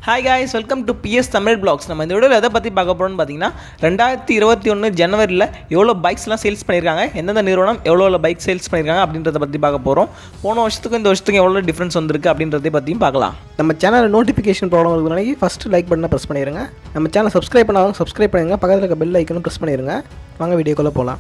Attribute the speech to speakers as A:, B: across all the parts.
A: hi guys welcome to P S Tamil vlogs நம்ம இந்த வீடியோவில் எதை பற்றி பார்க்க போகிறோம்னு பார்த்தீங்கன்னா ரெண்டாயிரத்தி இருபத்தி ஒன்று ஜனவரியில் எவ்வளோ பைக்ஸ்லாம் சேல்ஸ் பண்ணியிருக்காங்க எந்தெந்த நிறுவனம் எவ்வளோ பைக் சேல்ஸ் பண்ணியிருக்காங்க அப்படின்றத பற்றி பார்க்க போகிறோம் போன வருஷத்துக்கும் இந்த வருஷத்துக்கும் எவ்வளோ டிஃப்ரென்ஸ் வந்திருக்கு அப்படின்றதை பற்றியும் பார்க்கலாம்
B: நம்ம சேனலில் நோட்டிஃபிகேஷன் ப்ராப்ளம் இருக்கிறனால ஃபஸ்ட்டு லைக் பட்டனை ப்ரெஸ் பண்ணிடுங்க நம்ம சேனல் சப்ஸ்கிரைப் பண்ணாலும் சப்ஸ்கிரைப் பண்ணிடுங்க பக்கத்தில் இருக்க பெல் ஐக்கனும் ப்ரெஸ் பண்ணிடுங்க வாங்க வீடியோக்குள்ளே போகலாம்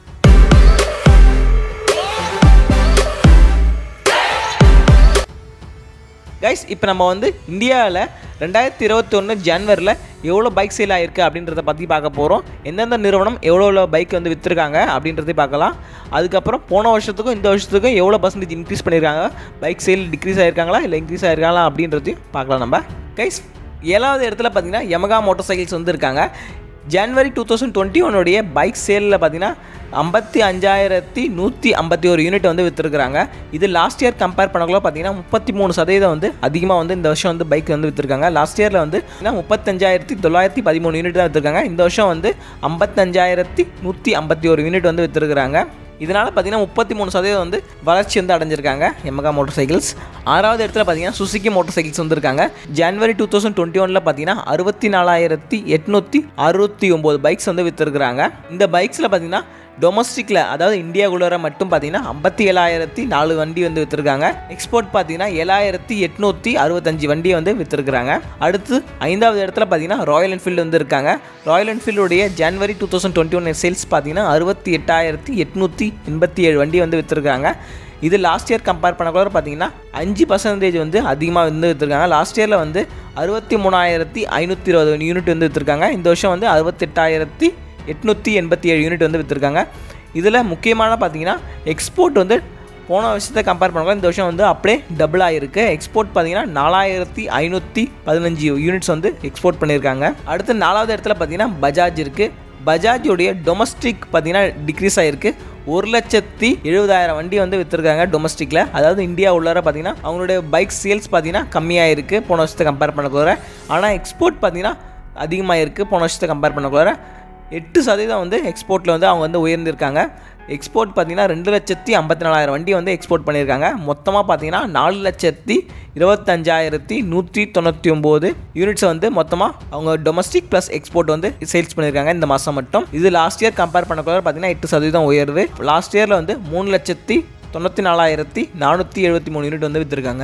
A: கைஸ் இப்போ நம்ம வந்து இந்தியாவில் ரெண்டாயிரத்தி இருபத்தி ஒன்று ஜனவரியில் எவ்வளோ பைக் சேல் ஆயிருக்கு அப்படின்றத பற்றி பார்க்க போகிறோம் எந்தெந்த நிறுவனம் எவ்வளோ எவ்வளோ பைக் வந்து விற்றுருக்காங்க அப்படின்றதையும் பார்க்கலாம் அதுக்கப்புறம் போன வருஷத்துக்கும் இந்த வருஷத்துக்கும் எவ்வளோ பர்சன்டேஜ் இன்க்ரீஸ் பண்ணியிருக்காங்க பைக் சேல் டிக்ரீஸ் ஆயிருக்காங்களா இல்லை இன்க்ரீஸ் ஆயிருக்காங்களா அப்படின்றதையும் பார்க்கலாம் நம்ம கைஸ் ஏழாவது இடத்துல பார்த்தீங்கன்னா யமகா மோட்டார் சைக்கிள்ஸ் வந்து இருக்காங்க ஜனவரி டூ தௌசண்ட் டுவெண்ட்டி ஒனுடைய பைக் சேலில் பார்த்தீங்கன்னா ஐம்பத்தி அஞ்சாயிரத்தி நூற்றி ஐம்பத்தி ஒரு யூனிட் வந்து விற்றுருக்காங்க இது லாஸ்ட் இயர் கம்பேர் பண்ணக்குள்ள பார்த்தீங்கன்னா முப்பத்தி மூணு சதவீதம் வந்து அதிகமாக வந்து இந்த வருஷம் வந்து பைக் வந்து விற்றுருக்காங்க லாஸ்ட் இயரில் வந்து முப்பத்தஞ்சாயிரத்தி தொள்ளாயிரத்தி பதிமூணு யூனிட் தான் விற்றுருக்காங்க இந்த வருஷம் வந்து ஐம்பத்தஞ்சாயிரத்தி நூற்றி ஐம்பத்தி ஒரு யூனிட் வந்து விற்றுருக்காங்க இதனால் பார்த்தீங்கன்னா முப்பத்தி மூணு சதவீதம் வந்து வளர்ச்சி வந்து அடைஞ்சிருக்காங்க எமகா மோட்டார் சைக்கிள்ஸ் ஆறாவது இடத்துல பார்த்தீங்கன்னா சுசுகி மோட்டார் சைக்கிள்ஸ் வந்திருக்காங்க ஜனவரி டூ தௌசண்ட் டுவெண்ட்டி ஒனில் பார்த்தீங்கன்னா அறுபத்தி நாலாயிரத்தி எட்நூற்றி அறுபத்தி ஒம்பது பைக்ஸ் வந்து விற்றுருக்குறாங்க இந்த பைக்ஸில் பார்த்தீங்கன்னா டொமஸ்டிக்கில் அதாவது இந்தியாவுக்குள்ளே மட்டும் பார்த்தீங்கன்னா ஐம்பத்தி ஏழாயிரத்தி நாலு வண்டி வந்து விற்றுருக்காங்க எக்ஸ்போர்ட் பார்த்தீங்கன்னா ஏழாயிரத்தி எட்நூற்றி அறுபத்தஞ்சு வண்டி வந்து விற்றுருக்காங்க அடுத்து ஐந்தாவது இடத்துல பார்த்தீங்கன்னா ராயல் என்ஃபீல்டு வந்து இருக்காங்க ராயல் என்ஃபீல்டுடைய January two thousand twenty one sales பார்த்தீங்கன்னா அறுபத்தி எட்டாயிரத்தி எட்நூற்றி எண்பத்தி ஏழு வண்டி வந்து விற்றுருக்காங்க இது லாஸ்ட் இயர் கம்பேர் பண்ணக்குள்ள பார்த்தீங்கன்னா அஞ்சு பர்சன்டேஜ் வந்து அதிகமாக வந்து விற்றுருக்காங்க லாஸ்ட் இயரில் வந்து அறுபத்தி மூணாயிரத்தி ஐநூற்றி இருபது யூனிட் வந்து விற்றுருக்காங்க இந்த வருஷம் வந்து அறுபத்தெட்டாயிரத்தி எட்நூற்றி எண்பத்தி ஏழு யூனிட் வந்து விற்றுருக்காங்க இதில் முக்கியமான பார்த்தீங்கன்னா எக்ஸ்போர்ட் வந்து போன வருஷத்தை கம்பேர் பண்ணலாம் இந்த வருஷம் வந்து அப்படியே டபுள் ஆகிருக்கு எக்ஸ்போர்ட் பார்த்தீங்கன்னா நாலாயிரத்தி ஐநூற்றி பதினஞ்சு யூனிட்ஸ் வந்து எக்ஸ்போர்ட் பண்ணியிருக்காங்க அடுத்து நாலாவது இடத்துல பார்த்தீங்கன்னா பஜாஜ் இருக்குது பஜாஜோடைய டொமஸ்டிக் பார்த்தீங்கன்னா டிக்ரீஸ் ஆகிருக்கு ஒரு லட்சத்தி எழுபதாயிரம் வண்டி வந்து விற்றுருக்காங்க டொமஸ்டிக்கில் அதாவது இந்தியா உள்ளார பார்த்தீங்கன்னா அவங்களுடைய பைக் சேல்ஸ் பார்த்தீங்கன்னா கம்மியாக இருக்குது போன வருஷத்தை கம்பேர் பண்ணக்குள்ள ஆனால் எக்ஸ்போர்ட் பார்த்தீங்கன்னா அதிகமாக இருக்குது போன வருஷத்தை கம்பேர் பண்ணக்குள்ள எட்டு சதவீதம் வந்து எக்ஸ்போர்ட்டில் வந்து அவங்க வந்து உயர்ந்திருக்காங்க எக்ஸ்போர்ட் பார்த்தீங்கன்னா ரெண்டு லட்சத்தி ஐம்பத்தி நாலாயிரம் வண்டி வந்து எக்ஸ்போர்ட் பண்ணியிருக்காங்க மொத்தமாக பார்த்தீங்கன்னா நாலு லட்சத்தி இருபத்தஞ்சாயிரத்தி நூற்றி தொண்ணூற்றி ஒம்பது யூனிட்ஸை வந்து மொத்தமாக அவங்க டொமஸ்டிக் ப்ளஸ் எக்ஸ்போர்ட் வந்து சேல்ஸ் பண்ணியிருக்காங்க இந்த மாதம் மட்டும் இது லாஸ்ட் இயர் கம்பேர் பண்ணக்குள்ள பார்த்தீங்கன்னா எட்டு சதவீதம் உயர்வு லாஸ்ட் இயரில் வந்து மூணு லட்சத்தி தொண்ணூற்றி நாலாயிரத்தி நானூற்றி எழுபத்தி மூணு யூனிட் வந்து விற்றுருக்காங்க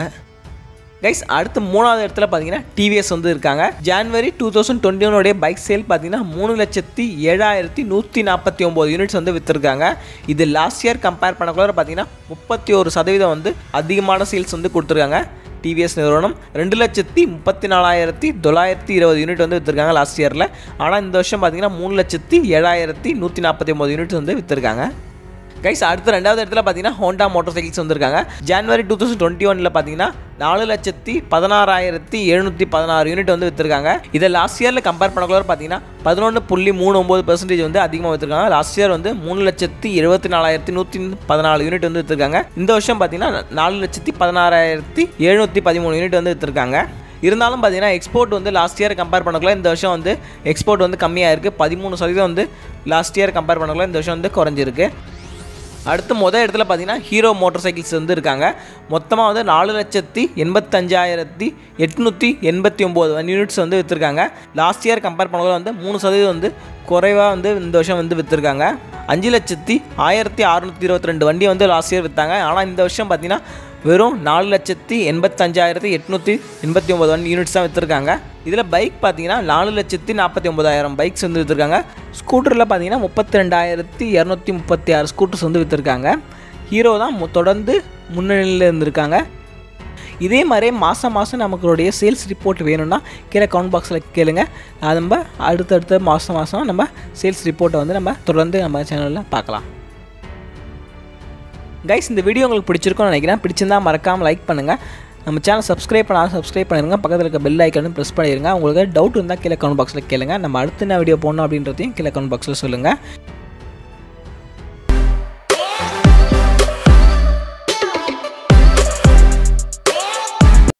A: கைஸ் அடுத்து மூணாவது இடத்துல பார்த்தீங்கன்னா டிவிஎஸ் வந்து இருக்காங்க ஜான்வரி டூ தௌசண்ட் டுவெண்ட்டி ஒனுடைய பைக் சேல் பார்த்தீங்கன்னா மூணு லட்சத்தி ஏழாயிரத்தி நூற்றி நாற்பத்தி ஒம்பது யூனிட்ஸ் வந்து விற்றுருக்காங்க இது லாஸ்ட் இயர் கம்பேர் பண்ணக்குள்ள பார்த்தீங்கன்னா முப்பத்தி ஒரு சதவீதம் வந்து அதிகமான சேல்ஸ் வந்து கொடுத்துருக்காங்க டிவிஎஸ் நிறுவனம் ரெண்டு லட்சத்தி முப்பத்தி நாலாயிரத்தி தொள்ளாயிரத்தி இருபது யூனிட் வந்து விற்றுருக்காங்க லாஸ்ட் இயரில் ஆனால் இந்த வருஷம் பார்த்தீங்கன்னா மூணு லட்சத்தி ஏழாயிரத்தி நூற்றி நாற்பத்தி ஒம்பது யூனிட்ஸ் வந்து விற்றுருக்காங்க கைஸ் அடுத்த ரெண்டாவது இடத்துல பார்த்தீங்கன்னா ஹோண்டா மோட்டார் சைக்கிள்ஸ் வந்திருக்காங்க ஜனவரி டூ தௌசண்ட் டுவெண்ட்டி ஒனில் பார்த்தீங்கன்னா நாலு லட்சத்தி பதினாறாயிரத்தி எழுநூற்றி பதினாறு யூனிட் வந்து விற்றுருக்காங்க இதை லாஸ்ட் இயரில் கம்பேர் பண்ணக்குள்ள பார்த்தீங்கன்னா பதினொன்று புள்ளி மூணு ஒம்பது பெர்சன்டேஜ் வந்து அதிகமாக விற்றுருக்காங்க லாஸ்ட் இயர் வந்து மூணு லட்சத்தி எழுபத்தி நாலாயிரத்தி நூற்றி பதினாலு யூனிட் வந்து விற்றுருக்காங்க இந்த வருஷம் பார்த்தீங்கன்னா நாலு லட்சத்தி பதினாறாயிரத்தி எழுநூற்றி பதிமூணு யூனிட் வந்து விற்றுருக்காங்க இருந்தாலும் பார்த்தீங்கன்னா எக்ஸ்போர்ட் வந்து லாஸ்ட் இயர் கம்பேர் பண்ணக்குள்ள இந்த வருஷம் வந்து எக்ஸ்போர்ட் வந்து கம்மியாக இருக்குது பதிமூணு சதவீதம் வந்து லாஸ்ட் இயர் கம்பேர் பண்ணக்குள்ள இந்த வருஷம் வந்து குறைஞ்சிருக்கு அடுத்து மொதல் இடத்துல பார்த்தீங்கன்னா ஹீரோ மோட்டார் சைக்கிள்ஸ் வந்து இருக்காங்க மொத்தமாக வந்து நாலு லட்சத்தி எண்பத்தஞ்சாயிரத்தி எட்நூற்றி எண்பத்தி ஒம்பது யூனிட்ஸ் வந்து விற்றுருக்காங்க லாஸ்ட் இயர் கம்பேர் பண்ணக்குள்ள வந்து மூணு சதவீதம் வந்து குறைவாக வந்து இந்த வருஷம் வந்து விற்றுருக்காங்க அஞ்சு லட்சத்தி ஆயிரத்தி அறுநூற்றி இருபத்தி ரெண்டு வண்டி வந்து லாஸ்ட் இயர் விற்றாங்க ஆனால் இந்த வருஷம் பார்த்தீங்கன்னா வெறும் நாலு லட்சத்தி எண்பத்தஞ்சாயிரத்தி எட்நூற்றி எண்பத்தி ஒம்பது வண்டி யூனிட்ஸ் தான் விற்றுருக்காங்க இதில் பைக் பார்த்தீங்கன்னா நாலு லட்சத்தி நாற்பத்தி ஒம்பதாயிரம் பைக்ஸ் வந்து விற்றுருக்காங்க ஸ்கூட்டரில் பார்த்தீங்கன்னா முப்பத்தி ரெண்டாயிரத்தி இரநூத்தி முப்பத்தி ஆறு ஸ்கூட்டர்ஸ் வந்து விற்றுருக்காங்க ஹீரோ தான் மு- தொடர்ந்து முன்னணியில் இருந்திருக்காங்க இதே மாதிரி மாதம் மாதம் நமக்குடைய சேல்ஸ் ரிப்போர்ட் வேணும்னா கீழே கவுண்ட் பாக்ஸில் கேளுங்க அது நம்ம அடுத்தடுத்த மாதம் மாதம் நம்ம சேல்ஸ் ரிப்போர்ட்டை வந்து நம்ம தொடர்ந்து நம்ம சேனலில் பார்க்கலாம் கைஸ் இந்த வீடியோ உங்களுக்கு பிடிச்சிருக்கும்னு நினைக்கிறேன் பிடிச்சிருந்தா மறக்காமல் லைக் பண்ணுங்கள் நம்ம சேனல் சப்ஸ்கிரைப் பண்ணாலும் சப்ஸ்கிரைப் பண்ணிடுங்க பக்கத்தில் இருக்க பெல் ஐக்கனும் ப்ரெஸ் பண்ணிடுங்க உங்களுக்கு டவுட் இருந்தால் கீழே கமெண்ட் பாக்ஸில் கேளுங்க நம்ம அடுத்த என்ன வீடியோ போடணும் அப்படின்றதையும் கீழே கமெண்ட் பாக்ஸில் சொல்லுங்கள்